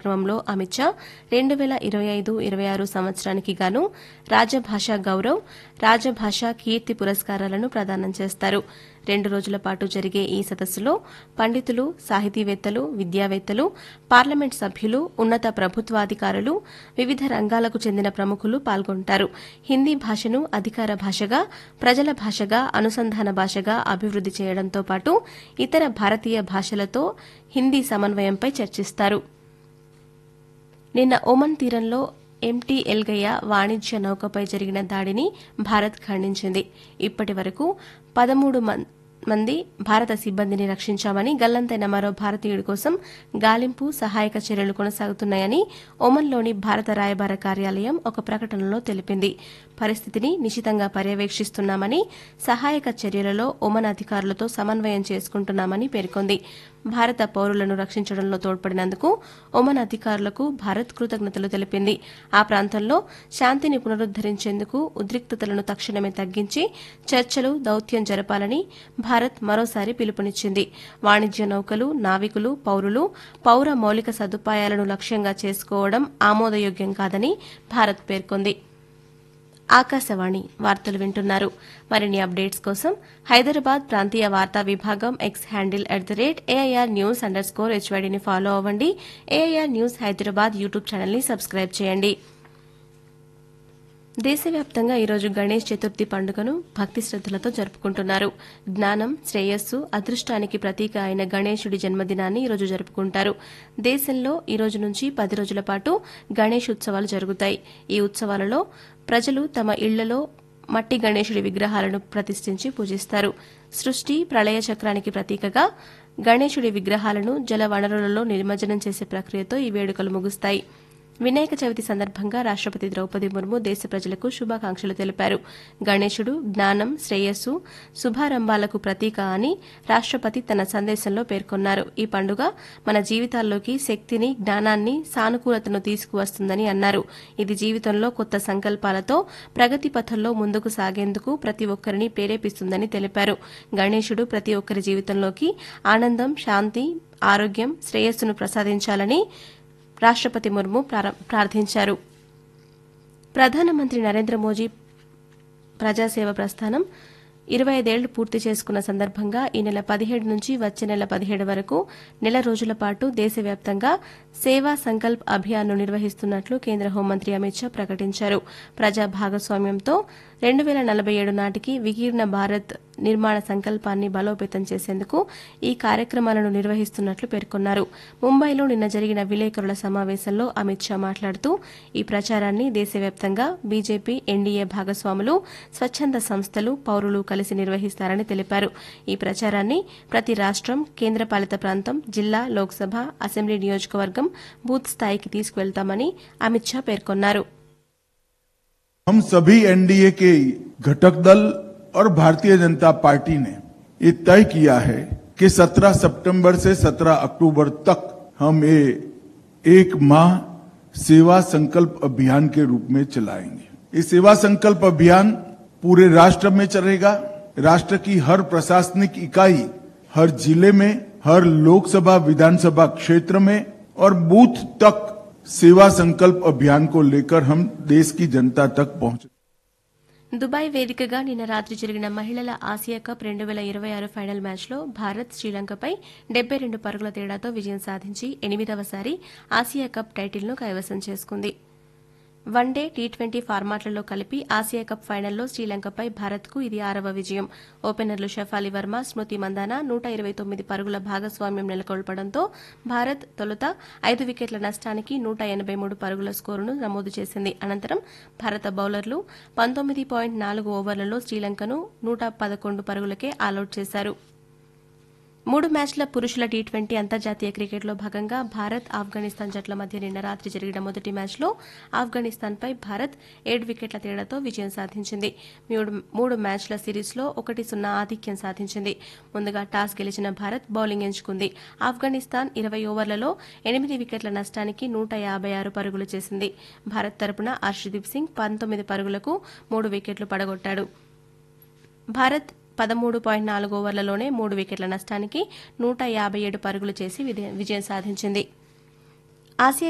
కార్యక్రమంలో అమిత్ షా రెండు వేల ఇరవై ఐదు ఇరవై ఆరు సంవత్సరానికి గాను రాజభాషా గౌరవ్ రాజభాషా కీర్తి పురస్కారాలను ప్రదానం చేస్తారు రెండు రోజుల పాటు జరిగే ఈ సదస్సులో పండితులు సాహితీవేత్తలు విద్యావేత్తలు పార్లమెంట్ సభ్యులు ఉన్నత ప్రభుత్వాధికారులు వివిధ రంగాలకు చెందిన ప్రముఖులు పాల్గొంటారు హిందీ భాషను అధికార భాషగా ప్రజల భాషగా అనుసంధాన భాషగా అభివృద్ది చేయడంతో పాటు ఇతర భారతీయ భాషలతో హిందీ సమన్వయంపై చర్చిస్తారు నిన్న ఒమన్ తీరంలో ఎంటీ ఎల్గయ్య వాణిజ్య నౌకపై జరిగిన దాడిని భారత్ ఖండించింది ఇప్పటి వరకు పదమూడు మంది భారత సిబ్బందిని రక్షించామని గల్లంతైన మరో భారతీయుడి కోసం గాలింపు సహాయక చర్యలు కొనసాగుతున్నాయని ఒమన్లోని భారత రాయబార కార్యాలయం ఒక ప్రకటనలో తెలిపింది పరిస్థితిని నిశితంగా పర్యవేక్షిస్తున్నామని సహాయక చర్యలలో ఒమన్ అధికారులతో సమన్వయం చేసుకుంటున్నామని పేర్కొంది భారత పౌరులను రక్షించడంలో తోడ్పడినందుకు ఒమన్ అధికారులకు భారత్ కృతజ్ఞతలు తెలిపింది ఆ ప్రాంతంలో శాంతిని పునరుద్దరించేందుకు ఉద్రిక్తతలను తక్షణమే తగ్గించి చర్చలు దౌత్యం జరపాలని భారత్ మరోసారి పిలుపునిచ్చింది వాణిజ్య నౌకలు నావికులు పౌరులు పౌర మౌలిక సదుపాయాలను లక్ష్యంగా చేసుకోవడం ఆమోదయోగ్యం కాదని భారత్ పేర్కొంది ఆకాశవాణి వార్తలు వింటున్నారు మరిన్ని అప్డేట్స్ కోసం హైదరాబాద్ ప్రాంతీయ వార్తా విభాగం X handle at the rate AIR news underscore హెచ్వైడీని ఫాలో అవ్వండి ఏఐఆర్ న్యూస్ హైదరాబాద్ యూట్యూబ్ ఛానల్ని సబ్స్క్రైబ్ చేయండి దేశవ్యాప్తంగా ఈరోజు గణేష్ చతుర్థి పండుగను భక్తి శ్రద్దలతో జరుపుకుంటున్నారు జ్ఞానం శ్రేయస్సు అదృష్టానికి ప్రతీక అయిన గణేశుడి జన్మదినాన్ని ఈరోజు జరుపుకుంటారు దేశంలో ఈ రోజు నుంచి పది రోజుల పాటు గణేష్ ఉత్సవాలు జరుగుతాయి ఈ ఉత్సవాలలో ప్రజలు తమ ఇళ్లలో మట్టి గణేశుడి విగ్రహాలను ప్రతిష్ఠించి పూజిస్తారు సృష్టి ప్రళయ చక్రానికి ప్రతీకగా గణేశుడి విగ్రహాలను జల వనరులలో నిమజ్జనం చేసే ప్రక్రియతో ఈ వేడుకలు ముగుస్తాయి వినాయక చవితి సందర్భంగా రాష్టపతి ద్రౌపది ముర్ము దేశ ప్రజలకు శుభాకాంక్షలు తెలిపారు గణేశుడు జ్ఞానం శ్రేయస్సు శుభారంభాలకు ప్రతీక అని రాష్టపతి తన సందేశంలో పేర్కొన్నారు ఈ పండుగ మన జీవితాల్లోకి శక్తిని జ్ఞానాన్ని సానుకూలతను తీసుకువస్తుందని అన్నారు ఇది జీవితంలో కొత్త సంకల్పాలతో ప్రగతి పథంలో ముందుకు సాగేందుకు ప్రతి ఒక్కరిని ప్రేరేపిస్తుందని తెలిపారు గణేశుడు ప్రతి ఒక్కరి జీవితంలోకి ఆనందం శాంతి ఆరోగ్యం శ్రేయస్సును ప్రసాదించాలని రాష్టపతి ముర్ము ప్రార్థించారు ప్రధానమంత్రి నరేంద్ర మోదీ ప్రజాసేవ ప్రస్థానం ఇరవై ఐదేళ్లు పూర్తి చేసుకున్న సందర్భంగా ఈ నెల పదిహేడు నుంచి వచ్చే నెల పదిహేడు వరకు నెల రోజుల పాటు దేశవ్యాప్తంగా సేవా సంకల్ప్ అభియాన్ను నిర్వహిస్తున్నట్లు కేంద్ర హోంమంత్రి అమిత్ షా ప్రకటించారు ప్రజా భాగస్వామ్యంతో రెండు వేల నలభై ఏడు నాటికి వికీర్ణ భారత్ నిర్మాణ సంకల్పాన్ని బలోపేతం చేసేందుకు ఈ కార్యక్రమాలను నిర్వహిస్తున్నట్లు పేర్కొన్నారు ముంబైలో నిన్న జరిగిన విలేకరుల సమావేశంలో అమిత్ షా మాట్లాడుతూ ఈ ప్రచారాన్ని దేశవ్యాప్తంగా బీజేపీ ఎన్డీఏ భాగస్వాములు స్వచ్ఛంద సంస్థలు పౌరులు కలిసి నిర్వహిస్తారని తెలిపారు ఈ ప్రచారాన్ని ప్రతి రాష్టం కేంద్రపాలిత ప్రాంతం జిల్లా లోక్సభ అసెంబ్లీ నియోజకవర్గం బూత్ స్థాయికి తీసుకువెళ్తామని అమిత్ షా పేర్కొన్నారు हम सभी एनडीए के घटक दल और भारतीय जनता पार्टी ने ये तय किया है कि 17 सितंबर से 17 अक्टूबर तक हम ये एक माह सेवा संकल्प अभियान के रूप में चलाएंगे ये सेवा संकल्प अभियान पूरे राष्ट्र में चलेगा राष्ट्र की हर प्रशासनिक इकाई हर जिले में हर लोकसभा विधानसभा क्षेत्र में और बूथ तक सेवा संकल्प अभियान को लेकर हम देश की जनता तक पहुंचे దుబాయ్ వేదికగా నిన్న రాత్రి జరిగిన మహిళల ఆసియా కప్ రెండు వేల ఇరవై ఆరు ఫైనల్ మ్యాచ్లో భారత్ శ్రీలంకపై డెబ్బై రెండు పరుగుల తేడాతో విజయం సాధించి ఎనిమిదవసారి ఆసియా కప్ టైటిల్ను కైవసం చేసుకుంది వన్డే టీ ట్వంటీ ఫార్మాట్లలో కలిపి ఆసియా కప్ ఫైనల్లో శ్రీలంకపై భారత్కు ఇది ఆరవ విజయం ఓపెనర్లు షఫాలి వర్మ స్మృతి మందాన నూట ఇరవై తొమ్మిది పరుగుల భాగస్వామ్యం నెలకొల్పడంతో భారత్ తొలుత ఐదు వికెట్ల నష్టానికి నూట ఎనబై మూడు పరుగుల స్కోరును నమోదు చేసింది అనంతరం భారత బౌలర్లు పంతొమ్మిది పాయింట్ నాలుగు ఓవర్లలో శ్రీలంకను నూట పదకొండు పరుగులకే ఆలౌట్ చేశారు మూడు మ్యాచ్ల పురుషుల టీ ట్వంటీ అంతర్జాతీయ క్రికెట్లో భాగంగా భారత్ ఆఫ్ఘనిస్తాన్ జట్ల మధ్య నిన్న రాత్రి జరిగిన మొదటి మ్యాచ్లో ఆఫ్ఘనిస్తాన్పై భారత్ ఏడు వికెట్ల తేడాతో విజయం సాధించింది మూడు మ్యాచ్ల సిరీస్లో ఒకటి సున్నా ఆధిక్యం సాధించింది ముందుగా టాస్ గెలిచిన భారత్ బౌలింగ్ ఎంచుకుంది ఆఫ్ఘనిస్తాన్ ఇరవై ఓవర్లలో ఎనిమిది వికెట్ల నష్టానికి నూట యాభై ఆరు పరుగులు చేసింది భారత్ తరపున హర్షదీప్ సింగ్ పంతొమ్మిది పరుగులకు మూడు వికెట్లు పడగొట్టాడు భారత్ పదమూడు పాయింట్ నాలుగు ఓవర్లలోనే మూడు వికెట్ల నష్టానికి నూట యాభై ఏడు పరుగులు చేసి విజయం సాధించింది ఆసియా